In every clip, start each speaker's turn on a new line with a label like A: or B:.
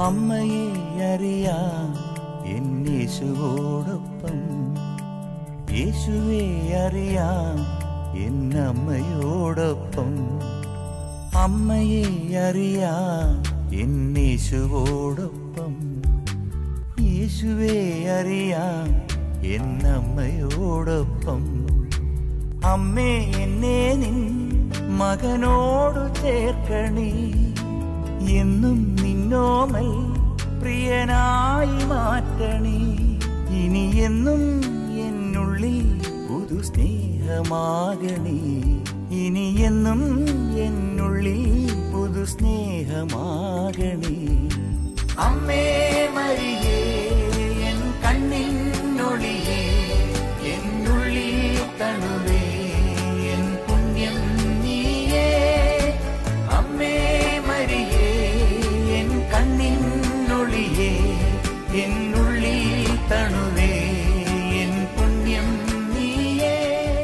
A: അമ്മയെ അറിയാം എന്നേശുവോടൊപ്പം യേശുവെ അറിയാം എന്നമ്മയോടൊപ്പം അമ്മയെ അറിയാം എന്നേശുവോടൊപ്പം യേശുവെ അറിയാം എന്നമ്മയോടൊപ്പം അമ്മേ എന്നെ നിൻ മകനോടു ചേർക്കണേ എന്നും നിന്നോമൽ പ്രിയനായി മാറ്റണേ ഇനി എന്നും എന്നുള്ളിൽ പുതു സ്നേഹമാകണേ ഇനി എന്നും എന്നുള്ളിൽ പുതു സ്നേഹമാകണേ അമ്മേ മരിയേ എൻ കണ്ണിനൊളിയേ എന്നുള്ളിൽ തണുവേ എൻ പുണ്യം നീയേ അമ്മേ മരിയേ എൻ കണ്ണിനൊളിയേ എന്നുള്ളിൽ തണുവേ എൻ പുണ്യം നീയേ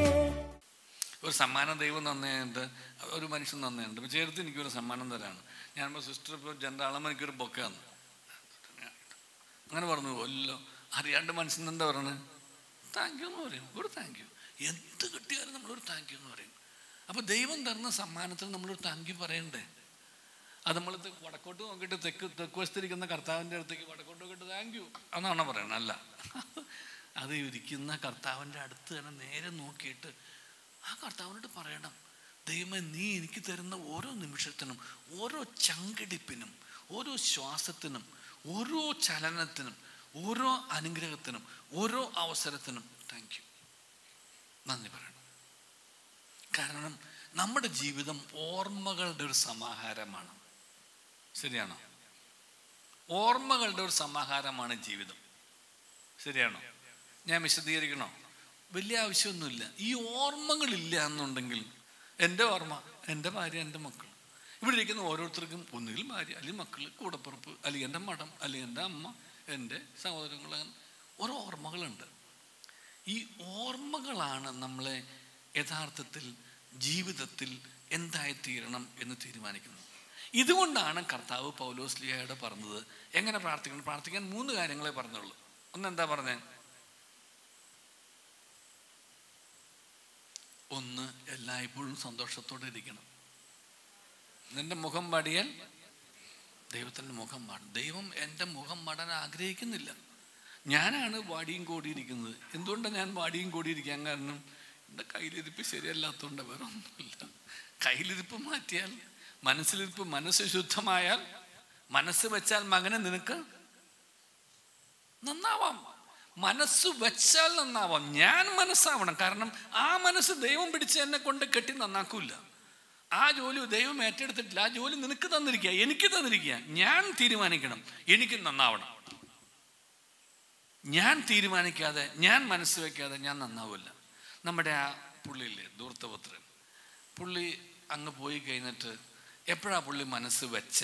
B: ഒരു സമ്മാനം ദൈവം തന്നേണ്ട് ഒരു മനുഷ്യൻ തന്നേണ്ട് ഇപ്പം ചേർത്ത് എനിക്കൊരു സമ്മാനം തരാണ് ഞാൻ ഇപ്പോൾ സിസ്റ്റർ ഇപ്പോൾ രണ്ടാളും എനിക്കൊരു ബൊക്ക തന്നു അങ്ങനെ പറഞ്ഞു അല്ലോ അറിയാണ്ട് മനസ്സിൽ നിന്ന് എന്താ പറയണത് താങ്ക് യു എന്ന് പറയും ഒരു താങ്ക് യു എന്ത് കിട്ടിയാലും നമ്മളൊരു താങ്ക് യു എന്ന് പറയും അപ്പോൾ ദൈവം തരുന്ന സമ്മാനത്തിന് നമ്മളൊരു താങ്ക് യു പറയണ്ടേ അത് നമ്മൾ വടക്കോട്ട് നോക്കിയിട്ട് തെക്ക് തെക്ക് വശത്തിരിക്കുന്ന കർത്താവിൻ്റെ അടുത്തേക്ക് വടക്കോട്ട് നോക്കിയിട്ട് താങ്ക് യു എന്നാണ് പറയണത് അല്ല അത് ഇരിക്കുന്ന കർത്താവിൻ്റെ അടുത്ത് തന്നെ നേരെ നോക്കിയിട്ട് ആ കർത്താവിനോട് പറയണം ദൈവമേ നീ എനിക്ക് തരുന്ന ഓരോ നിമിഷത്തിനും ഓരോ ചങ്കിടിപ്പിനും ഓരോ ശ്വാസത്തിനും ഓരോ ചലനത്തിനും ഓരോ അനുഗ്രഹത്തിനും ഓരോ അവസരത്തിനും താങ്ക് യു നന്ദി പറയണം കാരണം നമ്മുടെ ജീവിതം ഓർമ്മകളുടെ ഒരു സമാഹാരമാണ് ശരിയാണോ ഓർമ്മകളുടെ ഒരു സമാഹാരമാണ് ജീവിതം ശരിയാണോ ഞാൻ വിശദീകരിക്കണോ വലിയ ആവശ്യമൊന്നുമില്ല ഈ ഓർമ്മകളില്ല എന്നുണ്ടെങ്കിൽ എൻ്റെ ഓർമ്മ എൻ്റെ ഭാര്യ എൻ്റെ മക്കൾ ഇവിടെ ഇരിക്കുന്ന ഓരോരുത്തർക്കും ഒന്നുകിൽ ഭാര്യ അല്ലെങ്കിൽ മക്കൾ കൂടപ്പുറപ്പ് അല്ലെങ്കിൽ എൻ്റെ മഠം അല്ലെങ്കിൽ എൻ്റെ അമ്മ എൻ്റെ സഹോദരങ്ങൾ അങ്ങനെ ഓരോ ഓർമ്മകളുണ്ട് ഈ ഓർമ്മകളാണ് നമ്മളെ യഥാർത്ഥത്തിൽ ജീവിതത്തിൽ എന്തായിത്തീരണം എന്ന് തീരുമാനിക്കുന്നത് ഇതുകൊണ്ടാണ് കർത്താവ് പൗലോസ്ലിയയുടെ പറഞ്ഞത് എങ്ങനെ പ്രാർത്ഥിക്കണം പ്രാർത്ഥിക്കാൻ മൂന്ന് കാര്യങ്ങളെ പറഞ്ഞുള്ളൂ ഒന്നെന്താ പറഞ്ഞേ ഒന്ന് എല്ലായ്പ്പോഴും സന്തോഷത്തോടെ ഇരിക്കണം നിന്റെ മുഖം പാടിയാൽ ദൈവത്തിൻ്റെ മുഖം പാടും ദൈവം എൻ്റെ മുഖം പാടാൻ ആഗ്രഹിക്കുന്നില്ല ഞാനാണ് വാടിയും കൂടിയിരിക്കുന്നത് എന്തുകൊണ്ടാണ് ഞാൻ വാടിയും കൂടിയിരിക്കാൻ കാരണം എൻ്റെ കയ്യിലിരിപ്പ് ശരിയല്ലാത്തതുകൊണ്ട് വേറെ ഒന്നുമില്ല കയ്യിലിരിപ്പ് മാറ്റിയാൽ മനസ്സിലിരിപ്പ് മനസ്സ് ശുദ്ധമായാൽ മനസ്സ് വെച്ചാൽ മകനെ നിനക്ക് നന്നാവാം മനസ്സ് വെച്ചാൽ നന്നാവാം ഞാൻ മനസ്സാവണം കാരണം ആ മനസ്സ് ദൈവം പിടിച്ച് എന്നെ കൊണ്ട് കെട്ടി നന്നാക്കൂല ആ ജോലി ദൈവം ഏറ്റെടുത്തിട്ടില്ല ആ ജോലി നിനക്ക് തന്നിരിക്കുക എനിക്ക് തന്നിരിക്കുക ഞാൻ തീരുമാനിക്കണം എനിക്ക് നന്നാവണം ഞാൻ തീരുമാനിക്കാതെ ഞാൻ മനസ്സ് വെക്കാതെ ഞാൻ നന്നാവില്ല നമ്മുടെ ആ പുള്ളിയില്ലേ ദൂർത്തപുത്രൻ പുള്ളി അങ്ങ് പോയി കഴിഞ്ഞിട്ട് എപ്പോഴാ പുള്ളി മനസ്സ് വെച്ചേ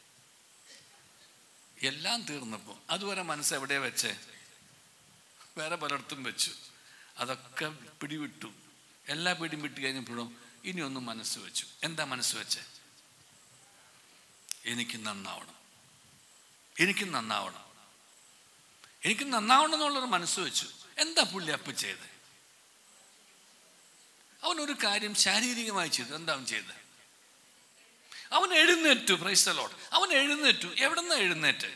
B: എല്ലാം തീർന്നപ്പോൾ അതുവരെ മനസ്സ് എവിടെ വെച്ചേ വേറെ പലയിടത്തും വെച്ചു അതൊക്കെ പിടിവിട്ടു എല്ലാ പിടിയും വിട്ട് കഴിഞ്ഞപ്പോഴും ഇനി ഒന്ന് മനസ്സ് വെച്ചു എന്താ മനസ്സ് വെച്ചേ എനിക്ക് നന്നാവണം എനിക്ക് നന്നാവണം എനിക്ക് നന്നാവണം എന്നുള്ളൊരു മനസ്സ് വെച്ചു എന്താ പുള്ളി അപ്പ് ചെയ്ത് അവനൊരു കാര്യം ശാരീരികമായി ചെയ്തു എന്താ അവൻ ചെയ്തത് അവൻ എഴുന്നേറ്റു പ്രൈസ്തലോട്ട് അവൻ എഴുന്നേറ്റു എവിടെന്നാ എഴുന്നേറ്റ്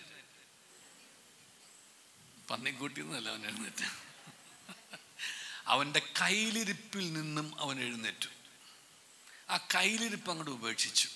B: പന്നിക്കൂട്ടിന്നല്ല അവൻ എഴുന്നേറ്റ് അവൻ്റെ കയ്യിലിരിപ്പിൽ നിന്നും അവൻ എഴുന്നേറ്റു ആ കയ്യിലിരിപ്പ് അങ്ങോട്ട് ഉപേക്ഷിച്ചു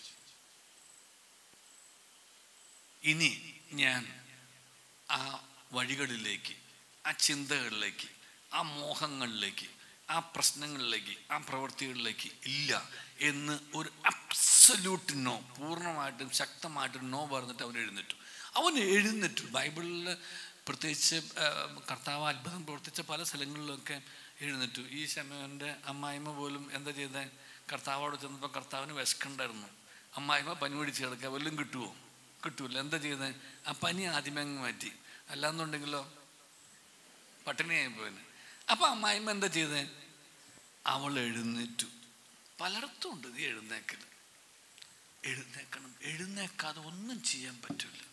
B: ഇനി ഞാൻ ആ വഴികളിലേക്ക് ആ ചിന്തകളിലേക്ക് ആ മോഹങ്ങളിലേക്ക് ആ പ്രശ്നങ്ങളിലേക്ക് ആ പ്രവൃത്തികളിലേക്ക് ഇല്ല എന്ന് ഒരു അബ്സല്യൂട്ട് നോ പൂർണ്ണമായിട്ടും ശക്തമായിട്ടും നോ പറഞ്ഞിട്ട് അവൻ എഴുന്നേറ്റു അവൻ എഴുന്നേറ്റു ബൈബിളിൽ പ്രത്യേകിച്ച് ആ, കർത്താവ് അത്ഭുതം പ്രവർത്തിച്ച പല സ്ഥലങ്ങളിലൊക്കെ എഴുന്നേറ്റു ഈ ശമയൻ്റെ അമ്മായിമ്മ പോലും എന്താ ചെയ്തത് കർത്താവോട് ചെന്നപ്പോൾ കർത്താവിന് വിശക്കുണ്ടായിരുന്നു അമ്മായിമ്മ പനി പിടിച്ച് കിടക്കുക വല്ലതും കിട്ടുമോ കിട്ടൂല എന്താ ചെയ്തത് ആ പനി ആദ്യമേ അങ്ങ് മാറ്റി അല്ലാന്നുണ്ടെങ്കിലോ പട്ടിണിയായി പോയിന് അപ്പൊ അമ്മായിമ്മ എന്താ ചെയ്തേ അവൾ എഴുന്നേറ്റു പലയിടത്തും ഉണ്ട് ഈ എഴുന്നേക്കൽ എഴുന്നേക്കണം എഴുന്നേക്കാതെ ഒന്നും ചെയ്യാൻ പറ്റില്ല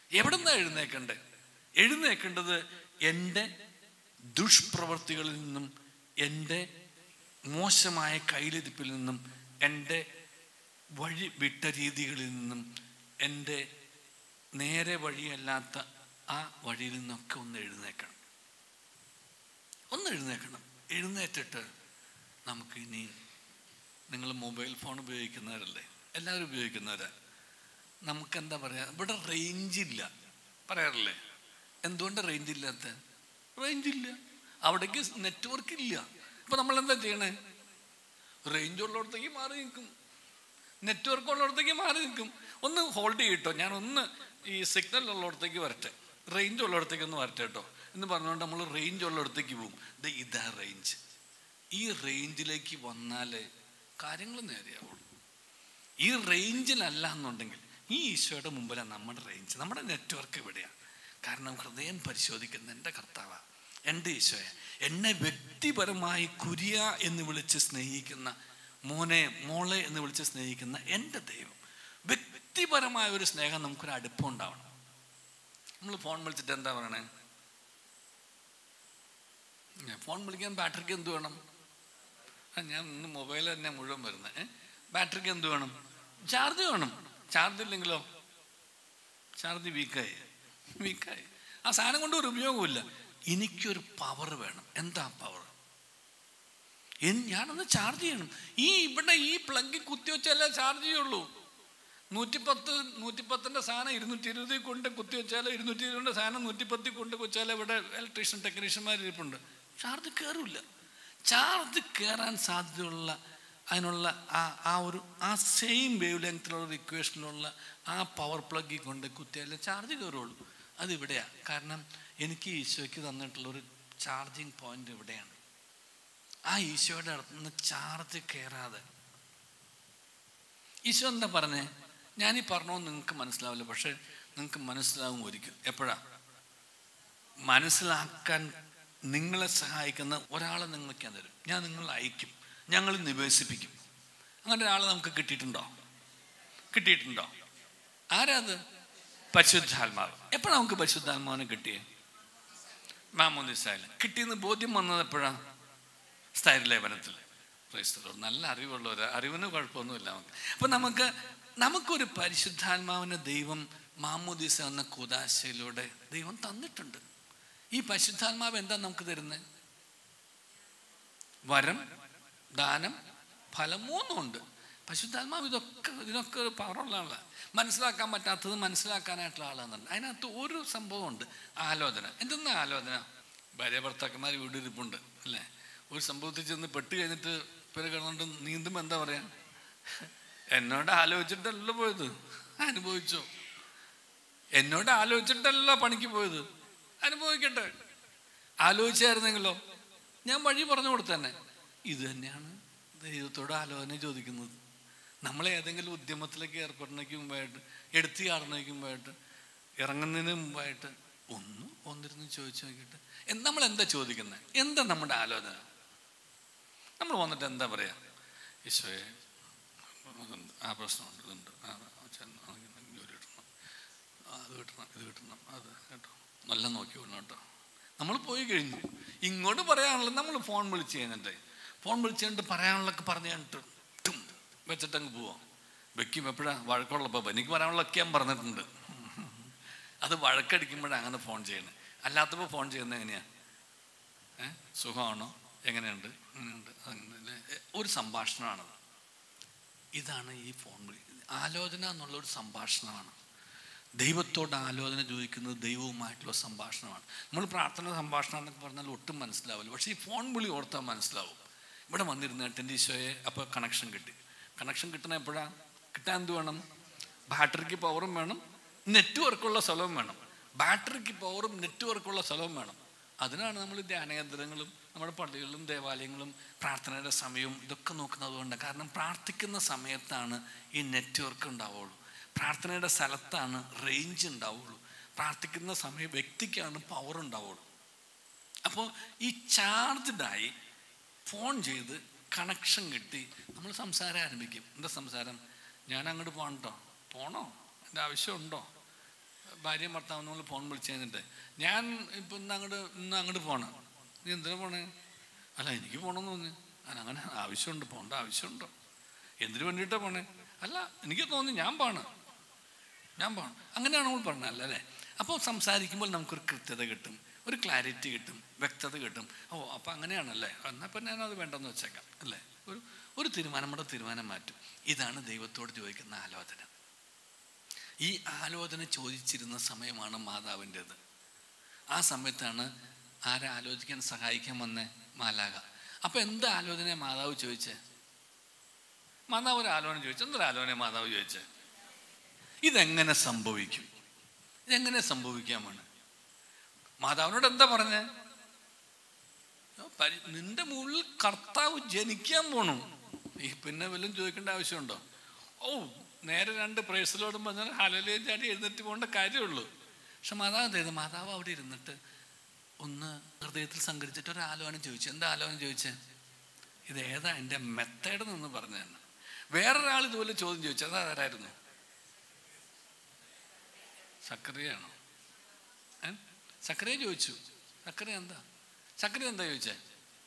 B: എവിടെ നിന്നാണ് എഴുന്നേക്കണ്ടേ എഴുന്നേക്കേണ്ടത് എൻ്റെ ദുഷ്പ്രവൃത്തികളിൽ നിന്നും എൻ്റെ മോശമായ കയ്യിലിരിപ്പിൽ നിന്നും എൻ്റെ വഴി വിട്ട രീതികളിൽ നിന്നും എൻ്റെ നേരെ വഴിയല്ലാത്ത ആ വഴിയിൽ നിന്നൊക്കെ ഒന്ന് എഴുന്നേക്കണം ഒന്ന് എഴുന്നേക്കണം എഴുന്നേറ്റിട്ട് നമുക്ക് ഇനി നിങ്ങൾ മൊബൈൽ ഫോൺ ഉപയോഗിക്കുന്നവരല്ലേ എല്ലാവരും ഉപയോഗിക്കുന്നവരാ നമുക്ക് എന്താ പറയാ ഇവിടെ റേഞ്ച് ഇല്ല പറയാറില്ലേ എന്തുകൊണ്ട് റേഞ്ച് ഇല്ലാത്ത റേഞ്ച് ഇല്ല അവിടേക്ക് നെറ്റ്വർക്ക് ഇല്ല ഇപ്പൊ നമ്മൾ എന്താ ചെയ്യണേ റേഞ്ച് ഉള്ളിടത്തേക്ക് മാറി നിൽക്കും നെറ്റ്വർക്ക് ഉള്ളിടത്തേക്ക് മാറി നിൽക്കും ഒന്ന് ഹോൾഡ് ചെയ്യട്ടോ ഞാൻ ഒന്ന് ഈ സിഗ്നൽ ഉള്ളിടത്തേക്ക് വരട്ടെ റേഞ്ച് ഉള്ളിടത്തേക്ക് ഒന്ന് വരട്ടെ കേട്ടോ എന്ന് പറഞ്ഞുകൊണ്ട് നമ്മൾ റേഞ്ച് ഉള്ളിടത്തേക്ക് പോകും ദേ ഇതാ റേഞ്ച് ഈ റേഞ്ചിലേക്ക് വന്നാലേ കാര്യങ്ങൾ നേരെയാവുള്ളൂ ഈ റേഞ്ചിലല്ല എന്നുണ്ടെങ്കിൽ ഈ ഈശോയുടെ മുമ്പിലാണ് നമ്മുടെ റേഞ്ച് നമ്മുടെ നെറ്റ്വർക്ക് ഇവിടെയാണ് കാരണം ഹൃദയം പരിശോധിക്കുന്ന എൻ്റെ കർത്താവ എൻ്റെ ഈശോയെ എന്നെ വ്യക്തിപരമായി കുരിയ എന്ന് വിളിച്ച് സ്നേഹിക്കുന്ന മോനെ മോളെ എന്ന് വിളിച്ച് സ്നേഹിക്കുന്ന എൻ്റെ ദൈവം വ്യക്തിപരമായ ഒരു സ്നേഹം നമുക്കൊരു അടുപ്പം ഉണ്ടാവണം നമ്മൾ ഫോൺ വിളിച്ചിട്ട് എന്താ പറയണേ ഞാൻ ഫോൺ വിളിക്കാൻ ബാറ്ററിക്ക് എന്ത് വേണം ആ, ഞാൻ ഇന്ന് മൊബൈൽ തന്നെ മുഴുവൻ വരുന്നത് ബാറ്ററിക്ക് എന്ത് വേണം ചാർജ് വേണം ചാർജ് ഇല്ലെങ്കിലോ ചാർജ് വീക്കായി വീക്കായി ആ സാധനം കൊണ്ട് ഒരു ഉപയോഗമില്ല എനിക്കൊരു പവർ വേണം എന്താ പവർ ഞാനൊന്ന് ചാർജ് ചെയ്യണം ഈ ഇവിടെ ഈ പ്ലഗിൽ കുത്തി വെച്ചാലേ ചാർജ് ചെയ്യുള്ളൂ നൂറ്റിപ്പത്ത് നൂറ്റിപ്പത്തിൻ്റെ സാധനം ഇരുന്നൂറ്റി ഇരുപതിൽ കൊണ്ട് കുത്തി വെച്ചാൽ ഇരുന്നൂറ്റി ഇരുപതിൻ്റെ സാധനം നൂറ്റിപ്പത്തിൽ കൊണ്ട് വെച്ചാൽ ഇവിടെ ഇലക്ട്രീഷ്യൻ ടെക്നീഷ്യന്മാർ ഇരിപ്പുണ്ട് ചാർജ് കയറില്ല ചാർജ് കയറാൻ സാധ്യതയുള്ള അതിനുള്ള ആ ആ ഒരു ആ സെയിം വേവ് ലെങ്ത്തിലുള്ള ഒരു ഇക്വേഷനിലുള്ള ആ പവർ പ്ലഗിൽ കൊണ്ട് കുത്തിയാലേ ചാർജ് കയറുള്ളൂ അത് ഇവിടെയാണ് കാരണം എനിക്ക് ഈശോയ്ക്ക് തന്നിട്ടുള്ള ഒരു ചാർജിങ് പോയിന്റ് ഇവിടെയാണ് ആ ഈശോയുടെ അടുത്ത് നിന്ന് ചാർജ് കയറാതെ ഈശോ എന്താ പറഞ്ഞേ ഞാനീ പറഞ്ഞോ നിങ്ങൾക്ക് മനസ്സിലാവില്ല പക്ഷെ നിങ്ങൾക്ക് മനസ്സിലാവും ഒരിക്കൽ എപ്പോഴാ മനസ്സിലാക്കാൻ നിങ്ങളെ സഹായിക്കുന്ന ഒരാളെ നിങ്ങൾക്ക് ഞാൻ തരും ഞാൻ നിങ്ങളെ അയക്കും ഞങ്ങൾ നിവേശിപ്പിക്കും അങ്ങനെ ഒരാളെ നമുക്ക് കിട്ടിയിട്ടുണ്ടോ കിട്ടിയിട്ടുണ്ടോ ആരാ അത് പരിശുദ്ധാത്മാവ് എപ്പോഴാണ് നമുക്ക് പരിശുദ്ധാത്മാവിനെ കിട്ടിയേ മാമോദിസായാലും കിട്ടിയെന്ന് ബോധ്യം വന്നത് എപ്പോഴാണ് സ്ഥൈര്യലേപനത്തിൽ ക്രൈസ്തവർ നല്ല അറിവുള്ളവർ അറിവിന് കുഴപ്പമൊന്നുമില്ല നമുക്ക് അപ്പം നമുക്ക് നമുക്കൊരു പരിശുദ്ധാത്മാവിനെ ദൈവം മാമോദിസ എന്ന കുദാശയിലൂടെ ദൈവം തന്നിട്ടുണ്ട് ഈ പരിശുദ്ധാത്മാവ് എന്താ നമുക്ക് തരുന്നത് വരം ദാനം ഫലം മൂന്നുമുണ്ട് പരിശുദ്ധാത്മാവ് ഇതൊക്കെ ഇതിനൊക്കെ ഒരു പവറുള്ള ആളാണ് മനസ്സിലാക്കാൻ പറ്റാത്തത് മനസ്സിലാക്കാനായിട്ടുള്ള ആളാണെന്നുണ്ട് അതിനകത്ത് ഒരു സംഭവമുണ്ട് ആലോചന എന്തെന്നാ ആലോചന ഭാര്യ ഭർത്താക്കന്മാർ വീട് ഇരിപ്പുണ്ട് അല്ലേ ഒരു സംഭവത്തിൽ ചെന്ന് പെട്ട് കഴിഞ്ഞിട്ട് പിന്നെ കിടന്നുകൊണ്ട് നീന്തുമ്പോൾ എന്താ പറയാ എന്നോട് ആലോചിച്ചിട്ടല്ലോ പോയത് അനുഭവിച്ചോ എന്നോട് ആലോചിച്ചിട്ടല്ല പണിക്ക് പോയത് അനുഭവിക്കട്ടെ ആലോചിച്ചായിരുന്നെങ്കിലോ ഞാൻ വഴി പറഞ്ഞു കൊടുത്തന്നെ ഇത് തന്നെയാണ് ദൈവത്തോട് ആലോചന ചോദിക്കുന്നത് നമ്മൾ ഏതെങ്കിലും ഉദ്യമത്തിലേക്ക് ഏർപ്പെടുന്നതിന് മുമ്പായിട്ട് എടുത്തു ചാടുന്നതിന് മുമ്പായിട്ട് ഇറങ്ങുന്നതിന് മുമ്പായിട്ട് ഒന്ന് ഒന്നിരുന്ന് ചോദിച്ചു നോക്കിയിട്ട് എന്ത് നമ്മൾ എന്താ ചോദിക്കുന്നത് എന്താ നമ്മുടെ ആലോചന നമ്മൾ വന്നിട്ട് എന്താ പറയാ ഈശോയെ അതുണ്ട്, ആ പ്രശ്നമുണ്ട് ഇതുണ്ട് ആ ചെന്ന് അങ്ങനെ ജോലി കിട്ടണം ആ, അത് കിട്ടണം ഇത് കിട്ടണം അത് കേട്ടോ നല്ല നോക്കി വിടണം കേട്ടോ നമ്മൾ പോയി കഴിഞ്ഞു ഇങ്ങോട്ട് പറയാനുള്ളത് നമ്മൾ ഫോൺ വിളിച്ച് കഴിഞ്ഞിട്ട് ഫോൺ വിളിച്ച് കഴിഞ്ഞിട്ട് പറയാനുള്ളതൊക്കെ പറഞ്ഞു കഴിഞ്ഞിട്ട് ടും വെച്ചിട്ടങ്ങ് പോവാം വെക്കും എപ്പോഴാ വഴക്കുള്ളപ്പോൾ എനിക്ക് പറയാനുള്ളതൊക്കെ ഞാൻ പറഞ്ഞിട്ടുണ്ട് അത് വഴക്കടിക്കുമ്പോഴാണ് അങ്ങനെ ഫോൺ ചെയ്യണേ അല്ലാത്തപ്പോൾ ഫോൺ ചെയ്യുന്നത് എങ്ങനെയാ ഏ സുഖമാണോ എങ്ങനെയുണ്ട് അങ്ങനെയുണ്ട് അങ്ങനെ ഒരു സംഭാഷണമാണത് ഇതാണ് ഈ ഫോൺ വിളി ആലോചന എന്നുള്ള ഒരു സംഭാഷണമാണ് ദൈവത്തോട് ആലോചന ചോദിക്കുന്നത് ദൈവവുമായിട്ടുള്ള സംഭാഷണമാണ് നമ്മൾ പ്രാർത്ഥന സംഭാഷണം എന്നൊക്കെ പറഞ്ഞാൽ ഒട്ടും മനസ്സിലാവില്ല പക്ഷേ ഈ ഫോൺ വിളി ഓർത്താൽ മനസ്സിലാവും ഇവിടെ വന്നിരുന്നിട്ട് എൻ്റെ ഈശോയെ അപ്പോൾ കണക്ഷൻ കിട്ടി കണക്ഷൻ കിട്ടണ എപ്പോഴാണ് കിട്ടാൻ എന്ത് വേണം ബാറ്ററിക്ക് പവറും വേണം നെറ്റ്വർക്കുള്ള സ്ഥലവും വേണം ബാറ്ററിക്ക് പവറും നെറ്റ്വർക്കുള്ള സ്ഥലവും വേണം അതിനാണ് നമ്മൾ ധ്യാനകേന്ദ്രങ്ങളും നമ്മുടെ പള്ളികളിലും ദേവാലയങ്ങളും പ്രാർത്ഥനയുടെ സമയവും ഇതൊക്കെ നോക്കുന്നത് കൊണ്ട് കാരണം പ്രാർത്ഥിക്കുന്ന സമയത്താണ് ഈ നെറ്റ്വർക്ക് ഉണ്ടാവുള്ളൂ പ്രാർത്ഥനയുടെ സ്ഥലത്താണ് റേഞ്ച് ഉണ്ടാവുള്ളൂ പ്രാർത്ഥിക്കുന്ന സമയം വ്യക്തിക്കാണ് പവർ ഉണ്ടാവുള്ളൂ അപ്പോൾ ഈ ചാർജ്ഡായി ഫോൺ ചെയ്ത് കണക്ഷൻ കിട്ടി നമ്മൾ സംസാരം ആരംഭിക്കും എന്താ സംസാരം ഞാൻ അങ്ങോട്ട് പോകണ്ടോ പോണോ എൻ്റെ ആവശ്യമുണ്ടോ ഭാര്യയും ഭർത്താവും നമ്മൾ ഫോൺ വിളിച്ച് കഴിഞ്ഞിട്ട് ഞാൻ ഇപ്പം ഇന്ന് അങ്ങോട്ട് ഇന്ന് അങ്ങോട്ട് പോണം നീ എന്തിനാ പോണേ അല്ല എനിക്ക് പോകണമെന്ന് തോന്നി അല്ല അങ്ങനെ ആവശ്യമുണ്ട് പോകേണ്ട ആവശ്യമുണ്ടോ എന്തിനു വേണ്ടിയിട്ടാണ് പോണേ അല്ല എനിക്ക് തോന്നി ഞാൻ പോണം ഞാൻ പോകണം അങ്ങനെയാണ് നമ്മൾ പറഞ്ഞത് അല്ല അല്ലേ അപ്പോൾ സംസാരിക്കുമ്പോൾ നമുക്കൊരു കൃത്യത കിട്ടും ഒരു ക്ലാരിറ്റി കിട്ടും വ്യക്തത കിട്ടും ഓ അപ്പം അങ്ങനെയാണല്ലേ എന്നാൽ പിന്നെ ഞാനത് വേണ്ടെന്ന് വെച്ചേക്കാം അല്ലേ ഒരു ഒരു തീരുമാനം നമ്മുടെ തീരുമാനം മാറ്റും ഇതാണ് ദൈവത്തോട് ചോദിക്കുന്ന ആലോചന ഈ ആലോചന ചോദിച്ചിരുന്ന സമയമാണ് മാതാവിൻ്റെത് ആ സമയത്താണ് ആരെ ആലോചിക്കാൻ സഹായിക്കാൻ വന്നേ മാലാക അപ്പം എന്ത് ആലോചന മാതാവ് ചോദിച്ചേ മാതാവ് ഒരു ആലോചന ചോദിച്ചു എന്തൊരു ആലോചന മാതാവ് ചോദിച്ചേ ഇതെങ്ങനെ സംഭവിക്കും ഇതെങ്ങനെ സംഭവിക്കാമാണ് മാതാവിനോട് എന്താ പറഞ്ഞേ പരി- നിന്റെ മുകളിൽ കർത്താവ് ജനിക്കാൻ പോണു ഈ പിന്നെ വല്ലതും ചോദിക്കേണ്ട ആവശ്യമുണ്ടോ ഓ നേരെ രണ്ട് പ്രേസിലോടും പറഞ്ഞാൽ ഹലലയും ചാടി എഴുന്നേറ്റ് പോകേണ്ട കാര്യമുള്ളൂ പക്ഷെ മാതാവ് എന്ത് ചെയ്തു മാതാവ് അവിടെ ഇരുന്നിട്ട് ഒന്ന് ഹൃദയത്തിൽ സംഘടിച്ചിട്ട് ഒരു ആലോചന ചോദിച്ചു എന്താ ആലോചന ചോദിച്ചേ ഇത് ഏതാ എൻ്റെ മെത്തേഡ് എന്ന് പറഞ്ഞു തന്നെ വേറൊരാൾ ഇതുപോലെ ചോദ്യം ചോദിച്ചു അത് ആരായിരുന്നു സക്കറിയാണോ ഏ സക്കറിയ ചോദിച്ചു സക്കറിയ എന്താ സക്കറിയ എന്താ ചോദിച്ചേ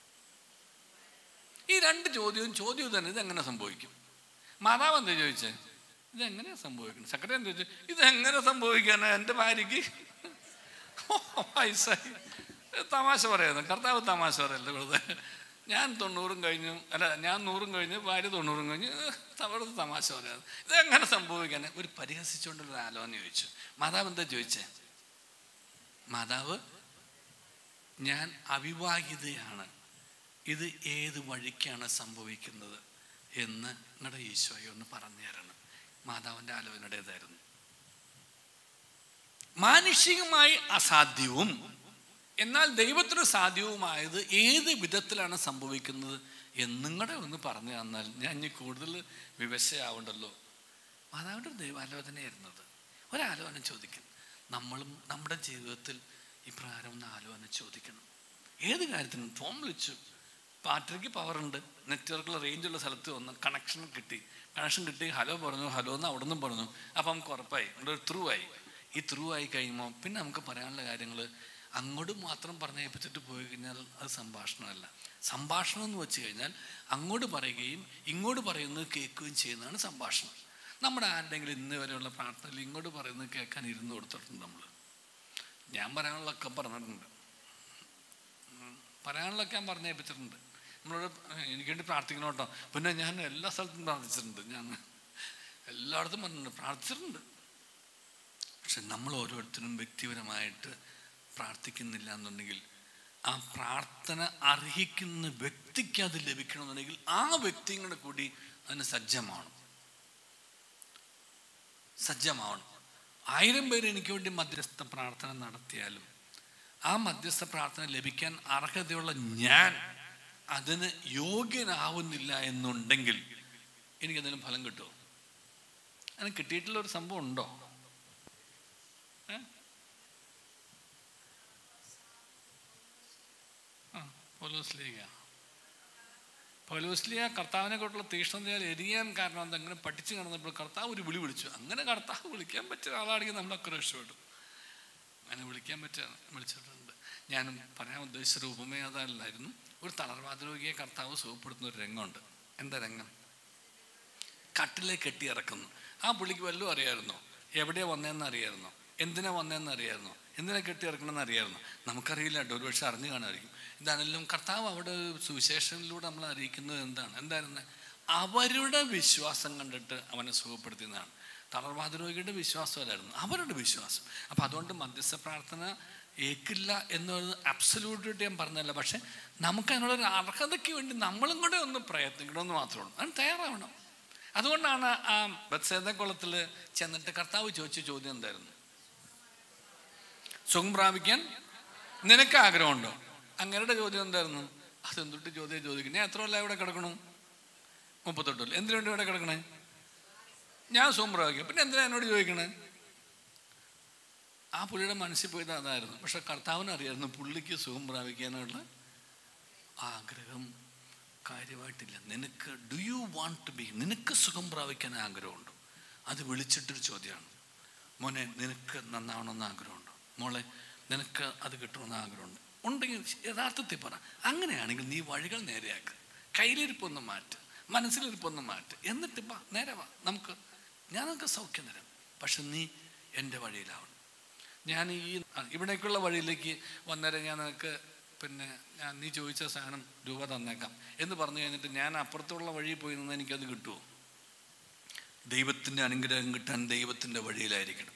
B: ഈ രണ്ട് ചോദ്യവും ചോദ്യവും തന്നെ ഇതെങ്ങനെ സംഭവിക്കും മാതാവ് എന്താ ചോദിച്ചേ ഇതെങ്ങനെയാ സംഭവിക്കുന്നത് സക്കറിയ എന്താ ചോദിച്ചു ഇതെങ്ങനെ സംഭവിക്കാനാ എൻ്റെ ഭാര്യയ്ക്ക് വയസ്സായി തമാശ പറയുന്നു കർത്താവ് തമാശ പറയല്ലേ വെറുതെ ഞാൻ തൊണ്ണൂറും കഴിഞ്ഞു അല്ല ഞാൻ നൂറും കഴിഞ്ഞു ഭാര്യ തൊണ്ണൂറും കഴിഞ്ഞു വെറുതെ തമാശ പറയാതെ ഇതെങ്ങനെ സംഭവിക്കാൻ ഒരു പരിഹസിച്ചുകൊണ്ടുള്ള ആലോചന ചോദിച്ചു മാതാവ് എന്താ ചോദിച്ചേ മാതാവ് ഞാൻ അവിവാഹിതയാണ് ഇത് ഏത് വഴിക്കാണ് സംഭവിക്കുന്നത് എന്ന് നിങ്ങളുടെ ഈശോയെ ഒന്ന് പറഞ്ഞു തരണം മാതാവിൻ്റെ ആലോചനയുടേതായിരുന്നു മാനുഷികമായി അസാധ്യവും എന്നാൽ ദൈവത്തിന് സാധ്യവുമായത് ഏത് വിധത്തിലാണ് സംഭവിക്കുന്നത് എന്നിങ്ങടെ ഒന്ന് പറഞ്ഞു തന്നാൽ ഞാൻ ഇനി കൂടുതൽ വിവശയാവുണ്ടല്ലോ മാതാവിൻ്റെ ഒരു ദൈവാലോചനയായിരുന്നത് ഒരാലോചന ചോദിക്കും നമ്മളും നമ്മുടെ ജീവിതത്തിൽ ഇപ്രകാരം ഒന്ന് ആലോചന ചോദിക്കണം ഏത് കാര്യത്തിനും ഫോൺ വിളിച്ചു ബാറ്ററിക്ക് പവറുണ്ട് നെറ്റ്വർക്കുള്ള റേഞ്ചുള്ള സ്ഥലത്ത് വന്ന് കണക്ഷൻ കിട്ടി കണക്ഷൻ കിട്ടി ഹലോ പറഞ്ഞു ഹലോ എന്ന് അവിടെ നിന്നും പറഞ്ഞു അപ്പം നമുക്ക് ഉറപ്പായി നമ്മുടെ ഒരു ത്രൂ ആയി ഈ ത്രൂ ആയി കഴിയുമ്പോൾ പിന്നെ നമുക്ക് പറയാനുള്ള കാര്യങ്ങൾ അങ്ങോട്ട് മാത്രം പറഞ്ഞേൽപ്പിച്ചിട്ട് പോയി കഴിഞ്ഞാൽ അത് സംഭാഷണമല്ല സംഭാഷണം എന്ന് വെച്ച് കഴിഞ്ഞാൽ അങ്ങോട്ട് പറയുകയും ഇങ്ങോട്ട് പറയുന്നത് കേൾക്കുകയും ചെയ്യുന്നതാണ് സംഭാഷണം നമ്മുടെ ആരുടെങ്കിലും ഇന്ന് വരെയുള്ള പ്രാർത്ഥനയിൽ ഇങ്ങോട്ട് പറയുന്നത് കേൾക്കാൻ ഇരുന്ന് കൊടുത്തിട്ടുണ്ട് നമ്മൾ ഞാൻ പറയാനുള്ളതൊക്കെ പറഞ്ഞിട്ടുണ്ട് ഉം. പറയാനുള്ളതൊക്കെ ഞാൻ പറഞ്ഞേൽപ്പിച്ചിട്ടുണ്ട് നമ്മളോട് എനിക്ക് വേണ്ടി പ്രാർത്ഥിക്കണം കേട്ടോ പിന്നെ ഞാൻ എല്ലാ സ്ഥലത്തും പ്രാർത്ഥിച്ചിട്ടുണ്ട് ഞാൻ എല്ലായിടത്തും പറഞ്ഞിട്ടുണ്ട് പ്രാർത്ഥിച്ചിട്ടുണ്ട് പക്ഷെ നമ്മൾ ഓരോരുത്തരും വ്യക്തിപരമായിട്ട് പ്രാർത്ഥിക്കുന്നില്ല എന്നുണ്ടെങ്കിൽ ആ പ്രാർത്ഥന അർഹിക്കുന്ന വ്യക്തിക്ക് അത് ലഭിക്കണമെന്നുണ്ടെങ്കിൽ ആ വ്യക്തിയും കൂടെ കൂടി അതിന് സജ്ജമാണ് സജ്ജമാവണം ആയിരം പേര് എനിക്ക് വേണ്ടി മധ്യസ്ഥ പ്രാർത്ഥന നടത്തിയാലും ആ മധ്യസ്ഥ പ്രാർത്ഥന ലഭിക്കാൻ അർഹതയുള്ള ഞാൻ അതിന് യോഗ്യനാവുന്നില്ല എന്നുണ്ടെങ്കിൽ എനിക്കതിന് ഫലം കിട്ടുമോ അതിന് കിട്ടിയിട്ടുള്ള ഒരു സംഭവം ഉണ്ടോ ഏ? ആ പൗലോസ്ലീഗ പൗലോസ്ലിയ കർത്താവിനെ കൊണ്ടുള്ള തീഷ്ണതയാൽ എരിയാൻ കാരണം അത് അങ്ങനെ പഠിച്ചു കിടന്നപ്പോൾ കർത്താവ് ഒരു വിളി വിളിച്ചു അങ്ങനെ കർത്താവ് വിളിക്കാൻ പറ്റിയ ആളാണെങ്കിൽ നമ്മളൊക്കെ രക്ഷപ്പെടും അങ്ങനെ വിളിക്കാൻ പറ്റിയ വിളിച്ചിട്ടുണ്ട് ഞാൻ പറയാൻ ഉദ്ദേശിച്ച ഒരു ഉപമ അതല്ലായിരുന്നു ഒരു തളർവാദ രോഗിയെ കർത്താവ് സുഖപ്പെടുത്തുന്ന ഒരു രംഗമുണ്ട് എന്താ രംഗം കട്ടിലെ കെട്ടി ഇറക്കുന്നു ആ പുള്ളിക്ക് വല്ലതും അറിയായിരുന്നോ എവിടെയാ വന്നതെന്ന് അറിയായിരുന്നോ എന്തിനാ വന്നതെന്ന് അറിയായിരുന്നോ എന്തിനാ കെട്ടി ഇറക്കണമെന്ന് അറിയായിരുന്നോ നമുക്കറിയില്ല കേട്ടോ ഒരുപക്ഷെ അറിഞ്ഞു കാണുമായിരിക്കും ഇതാണെങ്കിലും കർത്താവ് അവിടെ സുവിശേഷനിലൂടെ നമ്മൾ അറിയിക്കുന്നത് എന്താണ് എന്തായിരുന്നു അവരുടെ വിശ്വാസം കണ്ടിട്ട് അവനെ സുഖപ്പെടുത്തിയതാണ് തളർവാദ രോഗിയുടെ വിശ്വാസമല്ലായിരുന്നു അവരുടെ വിശ്വാസം അപ്പം അതുകൊണ്ട് മധ്യസ്ഥ പ്രാർത്ഥന ഏക്കില്ല എന്നുള്ളത് അബ്സല്യൂട്ടായിട്ട് ഞാൻ പറഞ്ഞല്ല പക്ഷെ നമുക്ക് അതിനുള്ളൊരു അർഹതയ്ക്ക് വേണ്ടി നമ്മളും കൂടെ ഒന്ന് പ്രയത്നിക്കണമെന്ന് മാത്രമേ ഉള്ളൂ അതിന് തയ്യാറാവണം അതുകൊണ്ടാണ് ആ ബത്സേദ കുളത്തിൽ ചെന്നിട്ട് കർത്താവ് ചോദിച്ച ചോദ്യം എന്തായിരുന്നു സുഖം പ്രാപിക്കാൻ നിനക്ക് ആഗ്രഹമുണ്ടോ അങ്ങയുടെ ചോദ്യം എന്തായിരുന്നു അതെന്തൊട്ട് ചോദ്യം ചോദിക്കും ഞാൻ എത്ര കൊല്ലം ഇവിടെ കിടക്കണു മുപ്പത്തെട്ടില്ല എന്തിനു വേണ്ടി ഇവിടെ കിടക്കണേ ഞാൻ സുഖം പ്രാപിക്കും പിന്നെ എന്തിനാ എന്നോട് ചോദിക്കണേ ആ പുള്ളിയുടെ മനസ്സിൽ പോയത് അതായിരുന്നു പക്ഷെ കർത്താവിന് അറിയായിരുന്നു പുള്ളിക്ക് സുഖം പ്രാപിക്കാനുള്ള ആഗ്രഹം കാര്യമായിട്ടില്ല നിനക്ക് do you want to be നിനക്ക് സുഖം പ്രാപിക്കാൻ ആഗ്രഹമുണ്ടോ അത് വിളിച്ചിട്ടൊരു ചോദ്യമാണ് മോനെ നിനക്ക് നന്നാവണമെന്ന് ആഗ്രഹമുണ്ടോ മോളെ നിനക്ക് അത് കിട്ടണമെന്ന് ആഗ്രഹമുണ്ട് ഉണ്ടെങ്കിൽ യഥാർത്ഥത്തിൽ പറ അങ്ങനെയാണെങ്കിൽ നീ വഴികൾ നേരെയാക്ക് കയ്യിലിരിപ്പൊന്ന് മാറ്റ് മനസ്സിലിരിപ്പൊന്ന് മാറ്റ് എന്നിട്ട് വാ നേരെ വാ നമുക്ക് ഞാൻ നിനക്ക് സൗഖ്യം തരാം പക്ഷെ നീ എൻ്റെ വഴിയിലാവണം ഞാൻ ഈ ആ, ഇവിടേക്കുള്ള വഴിയിലേക്ക് വന്നേരം ഞാൻ നിനക്ക് പിന്നെ ഞാൻ നീ ചോദിച്ച സാധനം രൂപ തന്നേക്കാം എന്ന് പറഞ്ഞു കഴിഞ്ഞിട്ട് ഞാൻ അപ്പുറത്തുള്ള വഴിയിൽ പോയി നിന്ന് എനിക്കത് കിട്ടുമോ ദൈവത്തിൻ്റെ അനുഗ്രഹം കിട്ടാൻ ദൈവത്തിൻ്റെ വഴിയിലായിരിക്കണം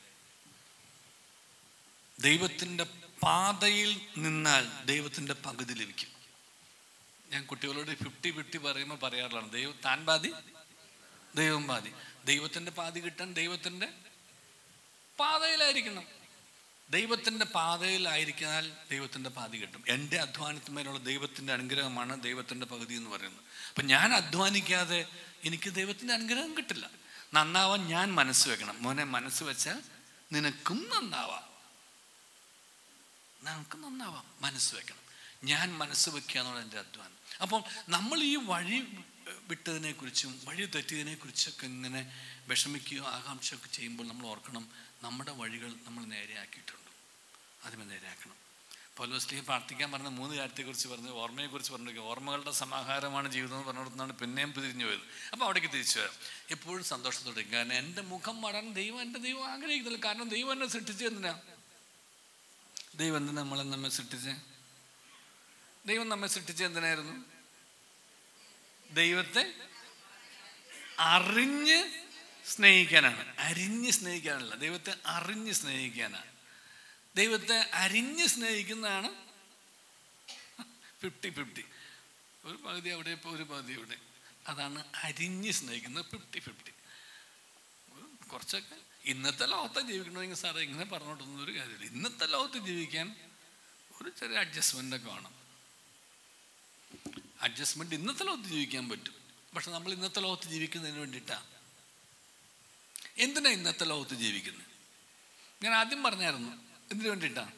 B: ദൈവത്തിൻ്റെ പാതയിൽ നിന്നാൽ ദൈവത്തിൻ്റെ പകുതി ലഭിക്കും ഞാൻ കുട്ടികളോട് ഫിഫ്റ്റി ഫിഫ്റ്റി പറയുമ്പോൾ പറയാറുള്ളതാണ് ദൈവം താൻ പാതി ദൈവം പാതി ദൈവത്തിൻ്റെ പാതി കിട്ടാൻ ദൈവത്തിൻ്റെ പാതയിലായിരിക്കണം ദൈവത്തിൻ്റെ പാതയിലായിരിക്കാൽ ദൈവത്തിൻ്റെ പാതി കിട്ടും എൻ്റെ അധ്വാനത്തിന്മേലുള്ള ദൈവത്തിൻ്റെ അനുഗ്രഹമാണ് ദൈവത്തിൻ്റെ പകുതി എന്ന് പറയുന്നത് അപ്പം ഞാൻ അധ്വാനിക്കാതെ എനിക്ക് ദൈവത്തിൻ്റെ അനുഗ്രഹം കിട്ടില്ല നന്നാവാൻ ഞാൻ മനസ്സ് വെക്കണം മോനെ മനസ്സ് വെച്ചാൽ നിനക്കും നന്നാവാം നമുക്ക് നന്നാവാം മനസ്സ് വെക്കണം ഞാൻ മനസ്സ് വെക്കുക എന്നുള്ള എൻ്റെ അധ്വാനം അപ്പോൾ നമ്മൾ ഈ വഴി വിട്ടതിനെ കുറിച്ചും വഴി തെറ്റിയതിനെ കുറിച്ചൊക്കെ ഇങ്ങനെ വിഷമിക്കുകയോ ആകാംക്ഷയൊക്കെ ചെയ്യുമ്പോൾ നമ്മൾ ഓർക്കണം നമ്മുടെ വഴികൾ നമ്മൾ നേരെയാക്കിയിട്ടുണ്ട് അതിനെ നേരെയാക്കണം പൗലോസ്ലിഹ പ്രാർത്ഥിക്കാൻ പറഞ്ഞ മൂന്ന് കാര്യത്തെക്കുറിച്ച് പറഞ്ഞു ഓർമ്മയെക്കുറിച്ച് പറഞ്ഞു ഓർമ്മകളുടെ സമാഹാരമാണ് ജീവിതം എന്ന് പറഞ്ഞിടത്താണ് പിന്നെയും തിരിഞ്ഞു പോയത് അപ്പോൾ അവിടേക്ക് തിരിച്ചു വരാം എപ്പോഴും സന്തോഷത്തോടെ കാരണം എൻ്റെ മുഖം മാറാൻ ദൈവം എൻ്റെ ദൈവം ആഗ്രഹിക്കുന്നില്ല കാരണം ദൈവം എന്നെ സൃഷ്ടിച്ചത് എന്തിനാ ദൈവം എന്തിനാ നമ്മളെ നമ്മെ സൃഷ്ടിച്ചേ ദൈവം നമ്മെ സൃഷ്ടിച്ചത് എന്തിനായിരുന്നു ദൈവത്തെ അറിഞ്ഞ് സ്നേഹിക്കാനാണ് അരിഞ്ഞ് സ്നേഹിക്കാനല്ല ദൈവത്തെ അറിഞ്ഞ് സ്നേഹിക്കാനാണ് ദൈവത്തെ അരിഞ്ഞ് സ്നേഹിക്കുന്നതാണ് ഫിഫ്റ്റി ഫിഫ്റ്റി ഒരു പകുതി അവിടെ ഇപ്പോൾ ഒരു പകുതി ഇവിടെ അതാണ് അരിഞ്ഞ് സ്നേഹിക്കുന്നത് ഫിഫ്റ്റി ഫിഫ്റ്റി കുറച്ചൊക്കെ ഇന്നത്തെ ലോകത്തെ ജീവിക്കണമെങ്കിൽ സാറേ ഇങ്ങനെ പറഞ്ഞോട്ടൊന്നും ഒരു കാര്യമില്ല ഇന്നത്തെ ലോകത്ത് ജീവിക്കാൻ ഒരു ചെറിയ അഡ്ജസ്റ്റ്മെൻ്റ് ഒക്കെ വേണം അഡ്ജസ്റ്റ്മെന്റ് ഇന്നത്തെ ലോകത്ത് ജീവിക്കാൻ പറ്റും പക്ഷെ നമ്മൾ ഇന്നത്തെ ലോകത്ത് ജീവിക്കുന്നതിന് വേണ്ടിയിട്ടാണ് എന്തിനാ ഇന്നത്തെ ലോകത്ത് ജീവിക്കുന്നത് ഞാൻ ആദ്യം പറഞ്ഞായിരുന്നു എന്തിനു വേണ്ടിയിട്ടാണ്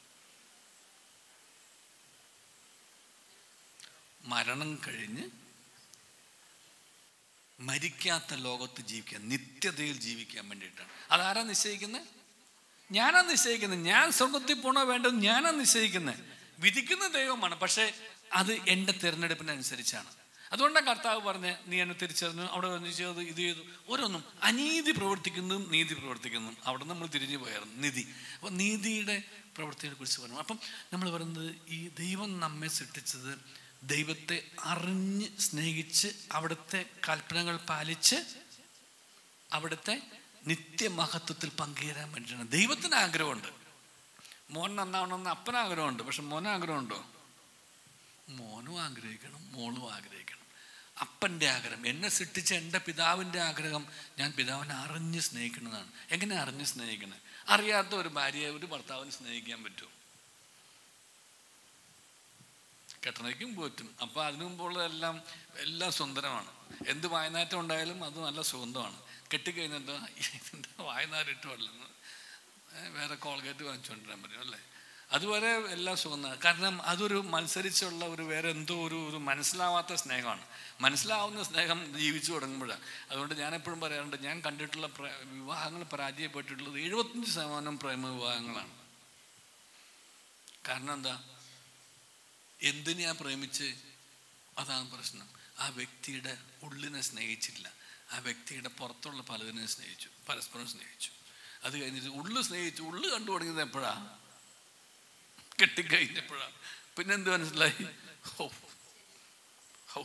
B: മരണം കഴിഞ്ഞ് മരിക്കാത്ത ലോകത്ത് ജീവിക്കാൻ നിത്യതയിൽ ജീവിക്കാൻ വേണ്ടിയിട്ടാണ് അതാരാ നിശ്ചയിക്കുന്നത് ഞാനാ നിശ്ചയിക്കുന്നത് ഞാൻ സ്വർഗത്തിൽ പോണോ വേണ്ടത് ഞാനാ നിശ്ചയിക്കുന്നത് വിധിക്കുന്ന ദൈവമാണ് പക്ഷേ അത് എൻ്റെ തിരഞ്ഞെടുപ്പിനനുസരിച്ചാണ് അതുകൊണ്ടാണ് കർത്താവ് പറഞ്ഞ് നീ എന്നെ തിരിച്ചറിഞ്ഞു അവിടെ വന്ന് ചെയ്തു ഇത് ചെയ്തു ഓരോന്നും അനീതി പ്രവർത്തിക്കുന്നതും നീതി പ്രവർത്തിക്കുന്നതും അവിടെ നമ്മൾ തിരിഞ്ഞു പോയായിരുന്നു നിധി അപ്പോൾ നീതിയുടെ പ്രവൃത്തിയെ കുറിച്ച് പറഞ്ഞു അപ്പം നമ്മൾ പറയുന്നത് ഈ ദൈവം നമ്മെ സൃഷ്ടിച്ചത് ദൈവത്തെ അറിഞ്ഞ് സ്നേഹിച്ച് അവിടുത്തെ കൽപ്പനകൾ പാലിച്ച് അവിടുത്തെ നിത്യമഹത്വത്തിൽ പങ്കുചേരാൻ വേണ്ടിയിട്ടാണ് ദൈവത്തിന് ആഗ്രഹമുണ്ട് മോൻ നന്നാവണമെന്ന് അപ്പന് ആഗ്രഹമുണ്ട് പക്ഷെ മോന് ആഗ്രഹമുണ്ടോ മോനും ആഗ്രഹിക്കണം മോളും ആഗ്രഹിക്കണം അപ്പൻ്റെ ആഗ്രഹം എന്നെ സൃഷ്ടിച്ച എൻ്റെ പിതാവിൻ്റെ ആഗ്രഹം ഞാൻ പിതാവിനെ അറിഞ്ഞ് സ്നേഹിക്കുന്നതാണ് എങ്ങനെ അറിഞ്ഞ് സ്നേഹിക്കുന്നത് അറിയാത്ത ഒരു ഭാര്യയെ ഒരു ഭർത്താവിന് സ്നേഹിക്കാൻ പറ്റുമോ കെട്ടണയ്ക്കും പറ്റും അപ്പോൾ അതിനു മുമ്പുള്ളതെല്ലാം എല്ലാം സുന്ദരമാണ് എന്ത് വായനാറ്റം ഉണ്ടായാലും അത് നല്ല സുഗന്ധമാണ് കെട്ടിക്കഴിഞ്ഞിട്ട് ഇതിൻ്റെ വായനാരിട്ടുമല്ലെന്ന് വേറെ കോൾഗേറ്റ് വാങ്ങിച്ചുകൊണ്ടിരാൻ പറ്റും അല്ലേ അതുവരെ എല്ലാം സുഗന്ധമാണ് കാരണം അതൊരു മത്സരിച്ചുള്ള ഒരു വേറെ എന്തോ ഒരു ഒരു മനസ്സിലാവാത്ത സ്നേഹമാണ് മനസ്സിലാവുന്ന സ്നേഹം ജീവിച്ചു തുടങ്ങുമ്പോഴാണ് അതുകൊണ്ട് ഞാൻ എപ്പോഴും പറയാറുണ്ട് ഞാൻ കണ്ടിട്ടുള്ള പ്ര- വിവാഹങ്ങൾ പരാജയപ്പെട്ടിട്ടുള്ളത് എഴുപത്തഞ്ച് ശതമാനം പ്രേമ വിവാഹങ്ങളാണ് കാരണം എന്താ എന്തിനെയാ പ്രേമിച്ച് അതാണ് പ്രശ്നം ആ വ്യക്തിയുടെ ഉള്ളിനെ സ്നേഹിച്ചില്ല ആ വ്യക്തിയുടെ പുറത്തുള്ള പലതിനെ സ്നേഹിച്ചു പരസ്പരം സ്നേഹിച്ചു അത് കഴിഞ്ഞിട്ട് ഉള്ളു സ്നേഹിച്ചു ഉള്ളു കണ്ടു തുടങ്ങിയത് എപ്പോഴാ കെട്ടിക്കഴിഞ്ഞപ്പോഴാ പിന്നെ എന്ത് മനസ്സിലായി ഹോ ഹോ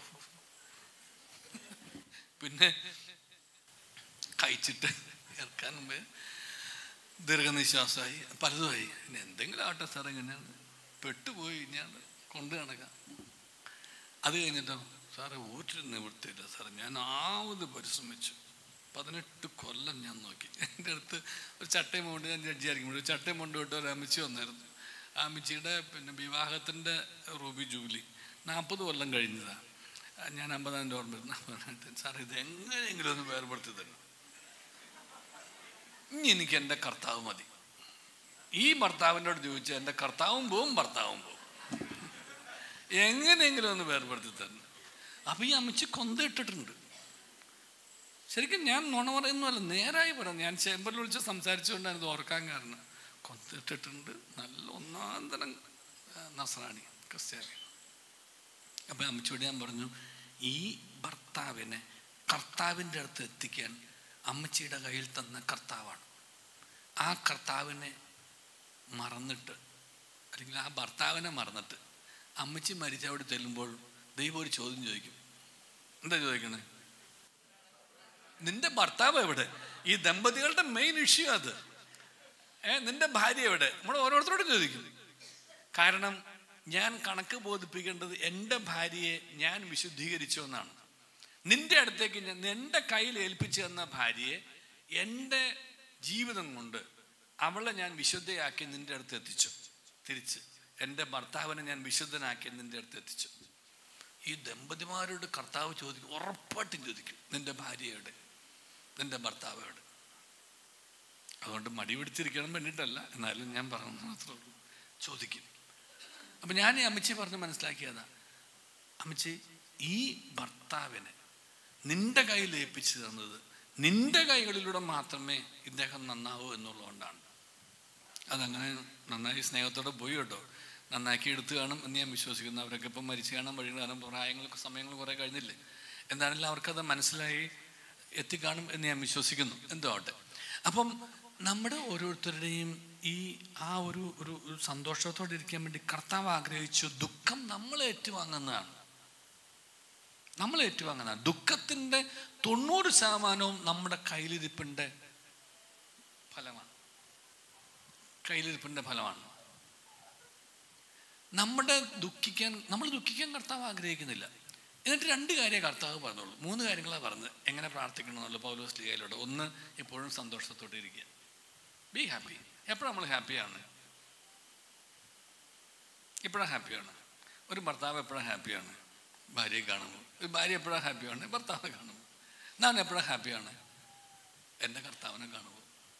B: പിന്നെ കഴിച്ചിട്ട് ഇറക്കാൻ മുമ്പേ ദീർഘനിശ്വാസമായി പലതുമായി ഇനി എന്തെങ്കിലും ആവട്ടെ സാർ എങ്ങനെയാണ് പെട്ടുപോയി ഞാൻ കൊണ്ടു നടക്കാം അത് കഴിഞ്ഞിട്ടോ സാറേ ഒരു നിവൃത്തിയില്ല സാറേ ഞാൻ ആവത് പരിശ്രമിച്ചു പതിനെട്ട് കൊല്ലം ഞാൻ നോക്കി എൻ്റെ അടുത്ത് ഒരു ചട്ടയും കൊണ്ട് ഞാൻ ജഡ്ജിയായിരിക്കും ഒരു ചട്ടയും കൊണ്ട് വിട്ട് ഒരു അമ്മച്ചി വന്നായിരുന്നു ആ അമ്മച്ചിയുടെ പിന്നെ വിവാഹത്തിൻ്റെ റൂബി ജൂബിലി നാൽപ്പത് കൊല്ലം കഴിഞ്ഞതാണ് ആ, ഞാൻ അമ്പതാം രൂപ ഓർമ്മ വരുന്ന പറഞ്ഞിട്ട് സാർ ഇത് എങ്ങനെയെങ്കിലും ഒന്ന് വേർപെടുത്തി തരണം ഇനി എനിക്ക് എൻ്റെ കർത്താവ് മതി ഈ ഭർത്താവിനോട് ചോദിച്ചാൽ എൻ്റെ കർത്താവും പോവും ഭർത്താവും പോവും എങ്ങനെയെങ്കിലും ഒന്ന് വേർപെടുത്തി തരണം അപ്പൊ ഈ അമ്മച്ചി കൊന്ത ഇട്ടിട്ടുണ്ട് ശരിക്കും ഞാൻ നുണ പറയുന്നതല്ല നേരായി പറയാം ഞാൻ ചേമ്പറിൽ വിളിച്ച് സംസാരിച്ചുകൊണ്ടാണ് ഇത് ഓർക്കാൻ കാരണം കൊത്തിട്ടിട്ടുണ്ട് നല്ല ഒന്നാം തരം ആ, നസ്രാണി ക്രിസ്ത്യാനി അപ്പം അമ്മച്ചോട് ഞാൻ പറഞ്ഞു ഈ ഭർത്താവിനെ കർത്താവിൻ്റെ അടുത്ത് എത്തിക്കാൻ അമ്മച്ചിയുടെ കയ്യിൽ തന്ന കർത്താവാണ് ആ കർത്താവിനെ മറന്നിട്ട് അല്ലെങ്കിൽ ആ ഭർത്താവിനെ മറന്നിട്ട് അമ്മച്ചി മരിച്ച അവിടെ ചെല്ലുമ്പോൾ ദൈവം ഒരു ചോദ്യം ചോദിക്കും എന്താ ചോദിക്കണേ നിന്റെ ഭർത്താവ് എവിടെ ഈ ദമ്പതികളുടെ മെയിൻ ഇഷ്യൂ അത് ഏ നിന്റെ ഭാര്യ എവിടെ നമ്മൾ ഓരോരുത്തരോടും ചോദിക്കും കാരണം ഞാൻ കണക്ക് ബോധിപ്പിക്കേണ്ടത് എൻ്റെ ഭാര്യയെ ഞാൻ വിശുദ്ധീകരിച്ചു എന്നാണ് നിന്റെ അടുത്തേക്ക് ഞാൻ എൻ്റെ കയ്യിൽ ഏൽപ്പിച്ചു തന്ന ഭാര്യയെ എൻ്റെ ജീവിതം കൊണ്ട് അവളെ ഞാൻ വിശുദ്ധയാക്കി നിന്റെ അടുത്ത് എത്തിച്ചു തിരിച്ച് എൻ്റെ ഭർത്താവിനെ ഞാൻ വിശുദ്ധനാക്കി നിന്റെ അടുത്ത് എത്തിച്ചു ഈ ദമ്പതിമാരോട് കർത്താവ് ചോദിക്കും ഉറപ്പായിട്ടും ചോദിക്കും നിന്റെ ഭാര്യയുടെ നിന്റെ ഭർത്താവ് എവിടെ അതുകൊണ്ട് മടി പിടിച്ചിരിക്കണം വേണ്ടിയിട്ടല്ല എന്നാലും ഞാൻ പറഞ്ഞു മാത്രമേ ഉള്ളൂ ചോദിക്കും അപ്പം ഞാൻ ഈ അമ്മച്ചി പറഞ്ഞ് മനസ്സിലാക്കിയതാ അമ്മച്ചി ഈ ഭർത്താവിനെ നിന്റെ കയ്യിൽ ഏൽപ്പിച്ചു തന്നത് നിന്റെ കൈകളിലൂടെ മാത്രമേ ഇദ്ദേഹം നന്നാവൂ എന്നുള്ളതുകൊണ്ടാണ് അതങ്ങനെ നന്നായി സ്നേഹത്തോടെ പോയി കേട്ടോ നന്നാക്കി എടുത്തു കാണും എന്ന് ഞാൻ വിശ്വസിക്കുന്നു അവരൊക്കെ ഇപ്പം മരിച്ചു കാണാൻ വഴി കാരണം പ്രായങ്ങൾക്ക് സമയങ്ങൾ കുറേ കഴിഞ്ഞില്ലേ എന്താണെങ്കിലും അവർക്കത് മനസ്സിലായി എത്തിക്കാണും എന്ന് ഞാൻ വിശ്വസിക്കുന്നു എന്തോ ആവട്ടെ അപ്പം നമ്മുടെ ഓരോരുത്തരുടെയും ഈ ആ ഒരു ഒരു ഒരു സന്തോഷത്തോടെ ഇരിക്കാൻ വേണ്ടി കർത്താവ് ആഗ്രഹിച്ചു ദുഃഖം നമ്മൾ ഏറ്റുവാങ്ങുന്നതാണ് നമ്മൾ ഏറ്റുവാങ്ങുന്നതാണ് ദുഃഖത്തിൻ്റെ തൊണ്ണൂറ് ശതമാനവും നമ്മുടെ കയ്യിലിരിപ്പിൻ്റെ ഫലമാണ് കയ്യിലിരിപ്പിൻ്റെ ഫലമാണ് നമ്മുടെ ദുഃഖിക്കാൻ നമ്മൾ ദുഃഖിക്കാൻ കർത്താവ് ആഗ്രഹിക്കുന്നില്ല എന്നിട്ട് രണ്ട് കാര്യം കർത്താവ് പറഞ്ഞോളൂ മൂന്ന് കാര്യങ്ങളാണ് പറഞ്ഞത് എങ്ങനെ പ്രാർത്ഥിക്കണമെന്നുള്ള പൗലോസ് ലീഗയിലൂടെ ഒന്ന് എപ്പോഴും സന്തോഷത്തോടെ ഇരിക്കുക ബി ഹാപ്പി എപ്പോഴാണ് നമ്മൾ ഹാപ്പിയാണ് എപ്പോഴാണ് ഹാപ്പിയാണ് ഒരു ഭർത്താവ് എപ്പോഴാണ് ഹാപ്പിയാണ് ഭാര്യയെ കാണുമ്പോൾ ഒരു ഭാര്യ എപ്പോഴാണ് ഹാപ്പിയാണ് ഭർത്താവിനെ കാണുമ്പോൾ ഞാൻ എപ്പോഴാണ് ഹാപ്പിയാണ് എൻ്റെ കർത്താവിനെ കാണുമ്പോൾ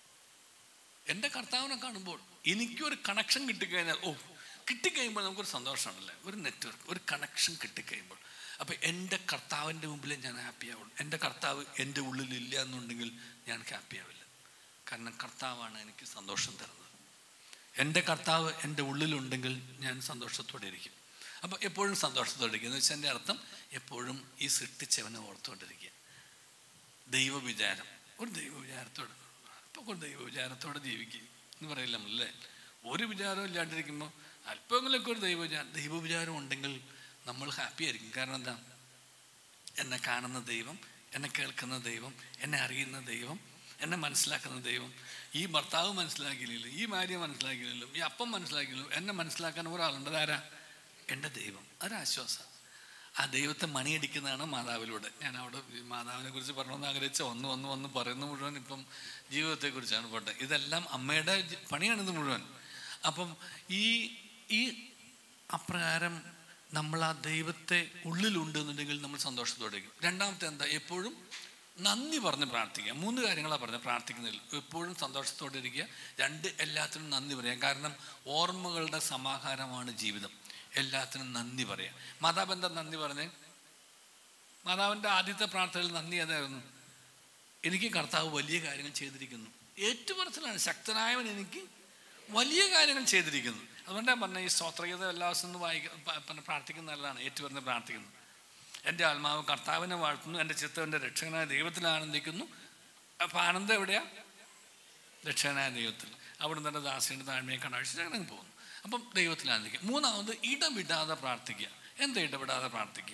B: എൻ്റെ കർത്താവിനെ കാണുമ്പോൾ എനിക്കൊരു കണക്ഷൻ കിട്ടിക്കഴിഞ്ഞാൽ ഓ കിട്ടിക്കഴിയുമ്പോൾ നമുക്കൊരു സന്തോഷമാണല്ലേ ഒരു നെറ്റ്വർക്ക് ഒരു കണക്ഷൻ കിട്ടിക്കഴിയുമ്പോൾ അപ്പോൾ എൻ്റെ കർത്താവിൻ്റെ മുമ്പിൽ ഞാൻ ഹാപ്പി ആവുള്ളൂ എൻ്റെ കർത്താവ് എൻ്റെ ഉള്ളിൽ ഇല്ല എന്നുണ്ടെങ്കിൽ ഞാൻ ഹാപ്പി ആവില്ല കാരണം കർത്താവാണ് എനിക്ക് സന്തോഷം തരുന്നത് എൻ്റെ കർത്താവ് എൻ്റെ ഉള്ളിലുണ്ടെങ്കിൽ ഞാൻ സന്തോഷത്തോടെ ഇരിക്കും അപ്പോൾ എപ്പോഴും സന്തോഷത്തോടെ ഇരിക്കുക എന്ന് വെച്ചാൽ എൻ്റെ അർത്ഥം എപ്പോഴും ഈ സൃഷ്ടിച്ചവനെ ഓർത്തുകൊണ്ടിരിക്കുക ദൈവവിചാരം ഒരു ദൈവവിചാരത്തോടെ അല്പം ഒരു ദൈവവിചാരത്തോടെ ജീവിക്കുക എന്ന് പറയില്ല നമ്മളല്ലേ ഒരു വിചാരവും ഇല്ലാണ്ടിരിക്കുമ്പോൾ അല്പമെങ്കിലൊക്കെ ഒരു ദൈവവിചാരം ദൈവവിചാരം ഉണ്ടെങ്കിൽ നമ്മൾ ഹാപ്പി ആയിരിക്കും കാരണം എന്താ എന്നെ കാണുന്ന ദൈവം എന്നെ കേൾക്കുന്ന ദൈവം എന്നെ അറിയുന്ന ദൈവം എന്നെ മനസ്സിലാക്കുന്ന ദൈവം ഈ ഭർത്താവ് മനസ്സിലാക്കിയില്ലല്ലോ ഈ ഭാര്യ മനസ്സിലാക്കിയില്ലല്ലോ ഈ അപ്പം മനസ്സിലാക്കിയില്ലല്ലോ എന്നെ മനസ്സിലാക്കാൻ ഒരാളുണ്ട് ആരാ എൻ്റെ ദൈവം അതൊരാശ്വാസം ആ ദൈവത്തെ മണിയടിക്കുന്നതാണ് മാതാവിലൂടെ ഞാൻ അവിടെ ഈ മാതാവിനെ കുറിച്ച് പറയണമെന്ന് ആഗ്രഹിച്ച ഒന്ന് വന്ന് വന്ന് പറയുന്ന മുഴുവൻ ഇപ്പം ജീവിതത്തെക്കുറിച്ചാണ് പോട്ടെ ഇതെല്ലാം അമ്മയുടെ ജി- പണിയാണിത് മുഴുവൻ അപ്പം ഈ ഈ അപ്രകാരം നമ്മൾ ആ ദൈവത്തെ ഉള്ളിലുണ്ട് എന്നുണ്ടെങ്കിൽ നമ്മൾ സന്തോഷത്തോടെ ഇരിക്കും രണ്ടാമത്തെ എന്താ എപ്പോഴും നന്ദി പറഞ്ഞ് പ്രാർത്ഥിക്കുക മൂന്ന് കാര്യങ്ങളാണ് പറഞ്ഞത് പ്രാർത്ഥിക്കുന്നതിൽ എപ്പോഴും സന്തോഷത്തോടെ ഇരിക്കുക രണ്ട് എല്ലാത്തിനും നന്ദി പറയാം കാരണം ഓർമ്മകളുടെ സമാഹാരമാണ് ജീവിതം എല്ലാത്തിനും നന്ദി പറയാം മാതാവ് എന്താ നന്ദി പറഞ്ഞേ മാതാവിൻ്റെ ആദ്യത്തെ പ്രാർത്ഥനയിൽ നന്ദി ഏതായിരുന്നു എനിക്ക് കർത്താവ് വലിയ കാര്യങ്ങൾ ചെയ്തിരിക്കുന്നു ഏറ്റുപറച്ചിലാണ് ശക്തനായവൻ എനിക്ക് വലിയ കാര്യങ്ങൾ ചെയ്തിരിക്കുന്നു അതുകൊണ്ടാണ് പറഞ്ഞ ഈ സ്തോത്രഗീത എല്ലാ ദിവസവും വായിക്ക പ്രാർത്ഥിക്കുന്ന നല്ലതാണ് ഏറ്റുപറഞ്ഞ് പ്രാർത്ഥിക്കുന്നു എൻ്റെ ആത്മാവ് കർത്താവിനെ വാഴ്ത്തുന്നു എൻ്റെ ചിത്തം എൻ്റെ രക്ഷകനായ ദൈവത്തിൽ ആനന്ദിക്കുന്നു അപ്പം ആനന്ദം എവിടെയാ രക്ഷകനായ ദൈവത്തിൽ അവിടുന്ന് എൻ്റെ ദാസിയുടെ താഴ്മയെ കണ്ടാഴ്ച അങ്ങനെ പോകുന്നു അപ്പം ദൈവത്തിൽ ആനന്ദിക്കുക മൂന്നാമത് ഇടവിടാതെ പ്രാർത്ഥിക്കുക എന്താ ഇടപെടാതെ പ്രാർത്ഥിക്കുക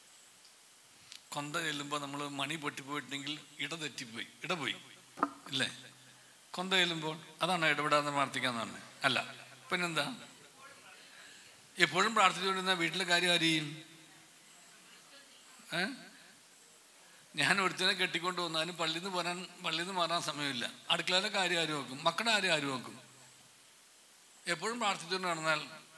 B: കൊന്ത ചെല്ലുമ്പോൾ നമ്മൾ മണി പൊട്ടിപ്പോയിട്ടുണ്ടെങ്കിൽ ഇട തെറ്റിപ്പോയി ഇട പോയി ഇല്ലേ കൊന്ത ചെല്ലുമ്പോൾ അതാണോ ഇടപെടാതെ പ്രാർത്ഥിക്കാന്ന് പറഞ്ഞത് അല്ല പിന്നെന്താ എപ്പോഴും പ്രാർത്ഥിച്ചുകൊണ്ടിരുന്ന വീട്ടിലെ കാര്യം ആരെയും ഏ ഞാൻ ഒരുത്തനെ കെട്ടിക്കൊണ്ട് വന്നാലും പള്ളിയിൽ നിന്ന് പോരാൻ പള്ളിയിൽ നിന്ന് മാറാൻ സമയമില്ല അടുക്കളയിലെ കാര്യം ആരും നോക്കും മക്കളുടെ കാര്യം ആരും നോക്കും എപ്പോഴും പ്രാർത്ഥിച്ചുകൊണ്ട് നടന്നാൽ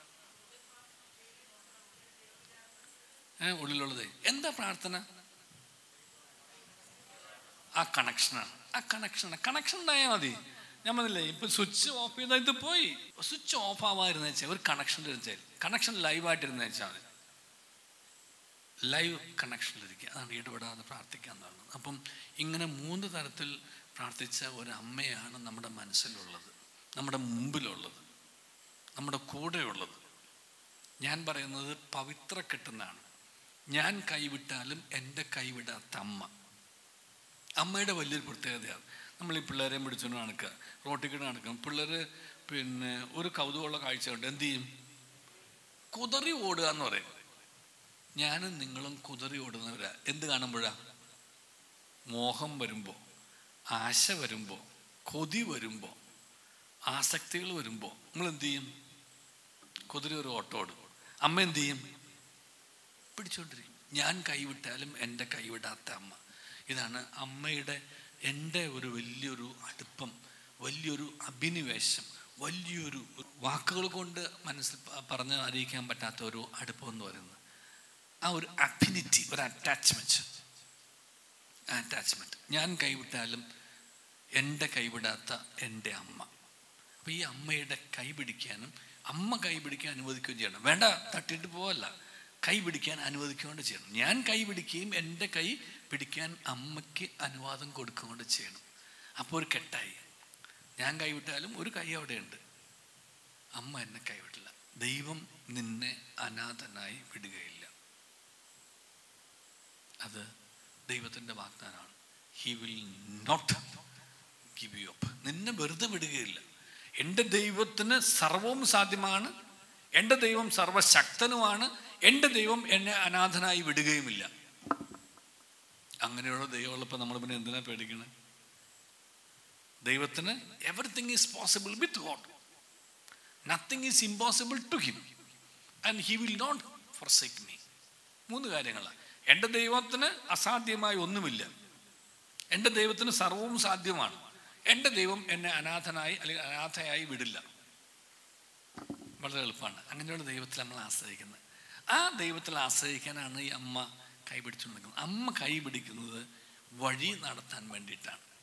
B: ഏ ഉള്ളിലുള്ളത് എന്താ പ്രാർത്ഥന ആ കണക്ഷനാണ് ആ കണക്ഷനാണ് കണക്ഷൻ ഉണ്ടായാൽ മതി ഞാൻ പറഞ്ഞില്ലേ ഇപ്പൊ സ്വിച്ച് ഓഫ് ചെയ്താൽ ഇത് പോയി സ്വിച്ച് ഓഫ് ആവാതിരുന്ന വെച്ചാൽ ഒരു കണക്ഷൻ ഇരുന്ന വെച്ചാൽ കണക്ഷൻ ലൈവായിട്ടിരുന്ന വെച്ചാൽ മതി ലൈവ് കണക്ഷനിലിരിക്കുക അതാണ് ഇടപെടാതെ പ്രാർത്ഥിക്കുക എന്ന് പറയുന്നത് അപ്പം ഇങ്ങനെ മൂന്ന് തരത്തിൽ പ്രാർത്ഥിച്ച ഒരു അമ്മയാണ് നമ്മുടെ മനസ്സിലുള്ളത് നമ്മുടെ മുമ്പിലുള്ളത് നമ്മുടെ കൂടെയുള്ളത് ഞാൻ പറയുന്നത് പവിത്ര കെട്ടുന്നതാണ് ഞാൻ കൈവിട്ടാലും എൻ്റെ കൈവിടാത്ത അമ്മ അമ്മയുടെ വലിയൊരു പ്രത്യേകതയാണ് നമ്മൾ ഈ പിള്ളേരെ പിടിച്ചുകൊണ്ട് നടക്കുക റോട്ടിൽ കൂടെ നടക്കണം പിള്ളേർ പിന്നെ ഒരു കൗതുകമുള്ള കാഴ്ച ഉണ്ട് എന്ത് ചെയ്യും കുതറി ഓടുക എന്ന് പറയും ഞാനും നിങ്ങളും കുതറി ഓടുന്നവരാ എന്ത് കാണുമ്പോഴാ മോഹം വരുമ്പോൾ ആശ വരുമ്പോൾ കൊതി വരുമ്പോൾ ആസക്തികൾ വരുമ്പോൾ നമ്മൾ എന്ത് ചെയ്യും കുതിരി ഒരു ഓട്ടോ ഓടും അമ്മ എന്ത് ചെയ്യും പിടിച്ചോണ്ടിരിക്കും ഞാൻ കൈവിട്ടാലും എൻ്റെ കൈവിടാത്ത അമ്മ ഇതാണ് അമ്മയുടെ എൻ്റെ ഒരു വലിയൊരു അടുപ്പം വലിയൊരു അഭിനിവേശം വലിയൊരു വാക്കുകൾ കൊണ്ട് മനസ്സിൽ പ- പറഞ്ഞ് അറിയിക്കാൻ പറ്റാത്ത ഒരു അടുപ്പം എന്ന് പറയുന്നത് ആ ഒരു അഫിനിറ്റി ഒരു അറ്റാച്ച്മെൻറ്റ് അറ്റാച്ച്മെൻറ്റ് ഞാൻ കൈവിട്ടാലും എൻ്റെ കൈവിടാത്ത എൻ്റെ അമ്മ അപ്പം ഈ അമ്മയുടെ കൈ പിടിക്കാനും അമ്മ കൈ പിടിക്കാൻ അനുവദിക്കുകയും ചെയ്യണം വേണ്ട തട്ടിയിട്ട് പോവല്ല കൈ പിടിക്കാൻ അനുവദിക്കുകയും ചെയ്യണം ഞാൻ കൈ പിടിക്കുകയും എൻ്റെ കൈ പിടിക്കാൻ അമ്മയ്ക്ക് അനുവാദം കൊടുക്കുകയും കൊണ്ട് ചെയ്യണം അപ്പോൾ ഒരു കെട്ടായി ഞാൻ കൈവിട്ടാലും ഒരു കൈ അവിടെയുണ്ട് അമ്മ എന്നെ കൈവിട്ടില്ല ദൈവം നിന്നെ അനാഥനായി വിടുകയില്ല അത് ദൈവത്തിൻ്റെ വാഗ്ദാനമാണ് he will not give you up നിന്നെ വെറുതെ വിടുകയില്ല എൻ്റെ ദൈവത്തിന് സർവവും സാധ്യമാണ് എൻ്റെ ദൈവം സർവശക്തനുമാണ് എൻ്റെ ദൈവം എന്നെ അനാഥനായി വിടുകയുമില്ല അങ്ങനെയുള്ള ദൈവമുള്ളപ്പോൾ നമ്മൾ പിന്നെ എന്തിനാ പേടിക്കണേ ദൈവത്തിന് everything is possible with God nothing is impossible to him and he will not forsake me മൂന്ന് കാര്യങ്ങളാണ് എൻ്റെ ദൈവത്തിന് അസാധ്യമായി ഒന്നുമില്ല എൻ്റെ ദൈവത്തിന് സർവവും സാധ്യമാണ് എൻ്റെ ദൈവം എന്നെ അനാഥനായി അല്ലെങ്കിൽ അനാഥയായി വിടില്ല വളരെ എളുപ്പമാണ് അങ്ങനെയുള്ള ദൈവത്തിൽ നമ്മൾ ആശ്രയിക്കുന്നത് ആ ദൈവത്തിൽ ആശ്രയിക്കാനാണ് ഈ അമ്മ കൈ പിടിച്ചുകൊണ്ടിരിക്കുന്നത് അമ്മ കൈ പിടിക്കുന്നത് വഴി നടത്താൻ വേണ്ടിയിട്ടാണ്